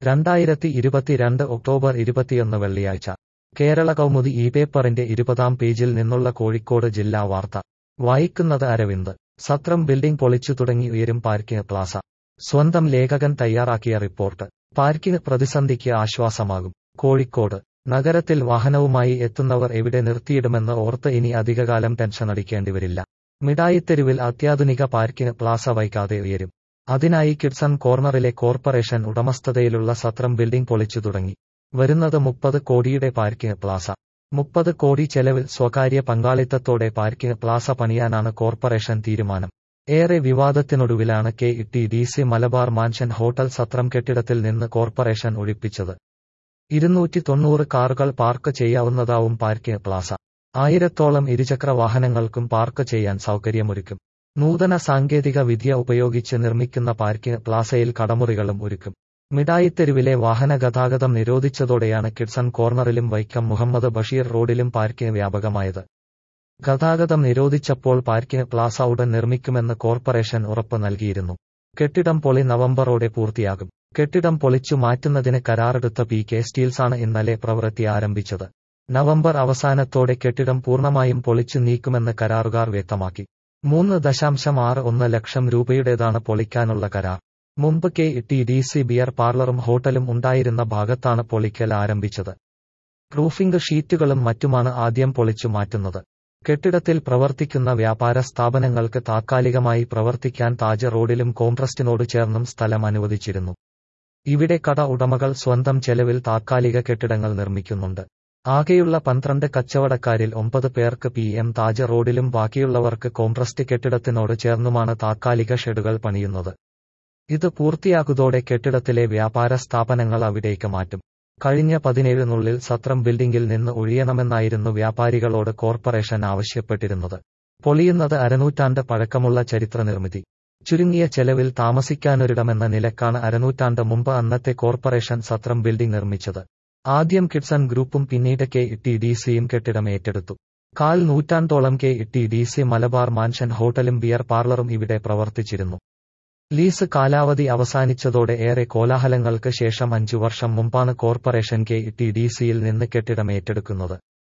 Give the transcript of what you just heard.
രണ്ടായിരത്തി ഇരുപത്തിരണ്ട് ഒക്ടോബർ ഇരുപത്തിയൊന്ന് വെള്ളിയാഴ്ച കേരള കൗമുദി ഈ പേപ്പറിന്റെ ഇരുപതാം പേജിൽ നിന്നുള്ള കോഴിക്കോട് ജില്ലാ വാർത്ത വായിക്കുന്നത് അരവിന്ദ് സത്രം ബിൽഡിംഗ് പൊളിച്ചു തുടങ്ങി ഉയരും പാർക്കിംഗ് പ്ലാസ സ്വന്തം ലേഖകൻ തയ്യാറാക്കിയ റിപ്പോർട്ട് പാർക്കിംഗ് പ്രതിസന്ധിക്ക് ആശ്വാസമാകും കോഴിക്കോട് നഗരത്തിൽ വാഹനവുമായി എത്തുന്നവർ എവിടെ നിർത്തിയിടുമെന്ന് ഓർത്ത് ഇനി അധികകാലം ടെൻഷനടിക്കേണ്ടിവരില്ല മിഠായിത്തെരുവിൽ അത്യാധുനിക പാർക്കിംഗ് പ്ലാസ വൈകാതെ ഉയരും അതിനായി കിഡ്സൺ കോർണറിലെ കോർപ്പറേഷൻ ഉടമസ്ഥതയിലുള്ള സത്രം ബിൽഡിംഗ് പൊളിച്ചു തുടങ്ങി വരുന്നത് മുപ്പത് കോടിയുടെ പാർക്കിംഗ് പ്ലാസ മുപ്പത് കോടി ചെലവിൽ സ്വകാര്യ പങ്കാളിത്തത്തോടെ പാർക്കിംഗ് പ്ലാസ പണിയാനാണ് കോർപ്പറേഷൻ തീരുമാനം ഏറെ വിവാദത്തിനൊടുവിലാണ് K T D C Malabar mansion hotel സത്രം കെട്ടിടത്തിൽ നിന്ന് കോർപ്പറേഷൻ ഒഴിപ്പിച്ചത് ഇരുന്നൂറ്റി തൊണ്ണൂറ് കാറുകൾ പാർക്ക് ചെയ്യാവുന്നതാവും പാർക്കിംഗ് പ്ലാസ ആയിരത്തോളം ഇരുചക്ര വാഹനങ്ങൾക്കും പാർക്ക് ചെയ്യാൻ സൗകര്യമൊരുക്കും നൂതന സാങ്കേതിക വിദ്യ ഉപയോഗിച്ച് നിർമ്മിക്കുന്ന പാർക്കിംഗ് പ്ലാസയിൽ കടമുറികളും ഒരുക്കും മിഠായിത്തെരുവിലെ വാഹന ഗതാഗതം നിരോധിച്ചതോടെയാണ് കിഡ്സൺ കോർണറിലും വൈക്കം മുഹമ്മദ് ബഷീർ റോഡിലും പാർക്കിംഗ് വ്യാപകമായത് ഗതാഗതം നിരോധിച്ചപ്പോൾ പാർക്കിംഗ് പ്ലാസ ഉടൻ നിർമ്മിക്കുമെന്ന് കോർപ്പറേഷൻ ഉറപ്പ് നൽകിയിരുന്നു കെട്ടിടം പൊളി നവംബറോടെ പൂർത്തിയാകും കെട്ടിടം പൊളിച്ചു മാറ്റുന്നതിന് കരാറെടുത്ത പി കെ സ്റ്റീൽസാണ് ഇന്നലെ പ്രവൃത്തി ആരംഭിച്ചത് നവംബർ അവസാനത്തോടെ കെട്ടിടം പൂർണ്ണമായും പൊളിച്ചു നീക്കുമെന്ന് കരാറുകാർ വ്യക്തമാക്കി മൂന്ന് ദശാംശം ആറ് ഒന്ന് ലക്ഷം രൂപയുടേതാണ് പൊളിക്കാനുള്ള കരാർ മുമ്പ് K T D C beer പാർലറും ഹോട്ടലും ഉണ്ടായിരുന്ന ഭാഗത്താണ് പൊളിക്കൽ ആരംഭിച്ചത് റൂഫിംഗ് ഷീറ്റുകളും മറ്റുമാണ് ആദ്യം പൊളിച്ചു മാറ്റുന്നത് കെട്ടിടത്തിൽ പ്രവർത്തിക്കുന്ന വ്യാപാര സ്ഥാപനങ്ങൾക്ക് താത്കാലികമായി പ്രവർത്തിക്കാൻ താജ് റോഡിലും കോംട്രസ്റ്റിനോട് ചേർന്നും സ്ഥലം അനുവദിച്ചിരുന്നു ഇവിടെ കട ഉടമകൾ സ്വന്തം ചെലവിൽ താത്കാലിക കെട്ടിടങ്ങൾ നിർമ്മിക്കുന്നുണ്ട് ആകെയുള്ള പന്ത്രണ്ട് കച്ചവടക്കാരിൽ ഒമ്പത് പേർക്ക് പി എം താജ് റോഡിലും ബാക്കിയുള്ളവർക്ക് കോംട്രസ്റ്റ് കെട്ടിടത്തിനോട് ചേർന്നുമാണ് താത്കാലിക ഷെഡുകൾ പണിയുന്നത് ഇത് പൂർത്തിയാകുതോടെ കെട്ടിടത്തിലെ വ്യാപാര സ്ഥാപനങ്ങൾ അവിടേക്ക് മാറ്റും കഴിഞ്ഞ പതിനേഴിനുള്ളിൽ സത്രം ബിൽഡിംഗിൽ നിന്ന് ഒഴിയണമെന്നായിരുന്നു വ്യാപാരികളോട് കോർപ്പറേഷൻ ആവശ്യപ്പെട്ടിരുന്നത് പൊളിയുന്നത് അരനൂറ്റാണ്ട് പഴക്കമുള്ള ചരിത്ര നിർമ്മിതി ചുരുങ്ങിയ ചെലവിൽ താമസിക്കാനൊരിടമെന്ന നിലക്കാണ് അരനൂറ്റാണ്ട് മുമ്പ് അന്നത്തെ കോർപ്പറേഷൻ സത്രം ബിൽഡിംഗ് നിർമ്മിച്ചത് ആദ്യം കിഡ്സൺ ഗ്രൂപ്പും പിന്നീട് കെ ടി ഡി സിയും കെട്ടിടം ഏറ്റെടുത്തു കാൽ നൂറ്റാണ്ടോളം K T D C Malabar mansion ഹോട്ടലും ബിയർ പാർലറും ഇവിടെ പ്രവർത്തിച്ചിരുന്നു ലീസ് കാലാവധി അവസാനിച്ചതോടെ ഏറെ കോലാഹലങ്ങൾക്ക് ശേഷം അഞ്ചു വർഷം മുമ്പാണ് കോർപ്പറേഷൻ കെ ടി ഡി സിയിൽ നിന്ന് കെട്ടിടം ഏറ്റെടുക്കുന്നത്